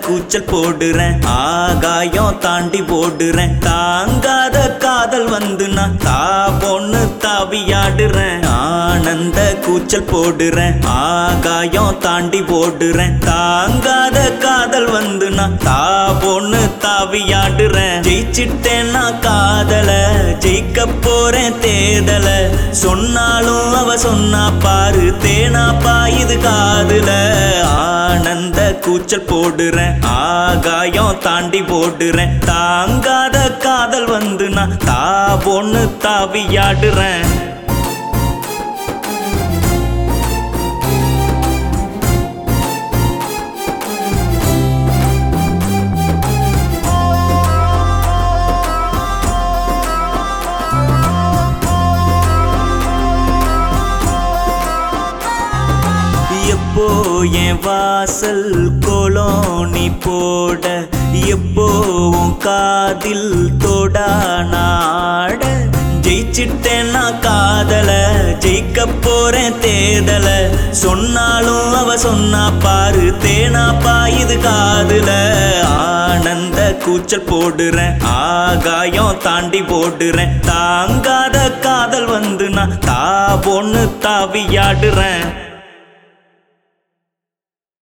கூச்சல் போடுறேன் ஆகாயம் தாண்டி ஓடுறேன் தாங்காத காதல் வந்து நான் தா பொண்ணு தாவியாடுறேன் ஆனந்த கூச்சல் போடுறேன் ஆகாயம் தாண்டி ஓடுறேன் தாங்காத காதல் வந்து நான் தா பொண்ணு தாவியாடுறேன் ஜெயிச்சிட்டேன் நான் காதல ஜெயிக்க போறேன் தேதல சொன்னாலும் அவ சொன்னா பாரு தேனா பாயுது காதுல ஆனந்த கூச்சல் போடுறேன் ஆகாயம் தாண்டி போடுறேன் தாங்காத காதல் வந்து நான் தா பொண்ணு தாவியாடுறேன் எப்போ என் வாசல் கோலோனி போட எப்போ உன் காதில் தோடா நாட ஜெயிச்சிட்டேன் நான் காதல ஜெயிக்க போறேன் தேதல சொன்னாலும் அவ சொன்னா பாரு தேனா பாயுது காதுல ஆனந்த கூச்சல் போடுறேன் ஆகாயம் தாண்டி போடுறேன் தாங்காத காதல் வந்து நான் தா பொண்ணு தாவியாடுறேன்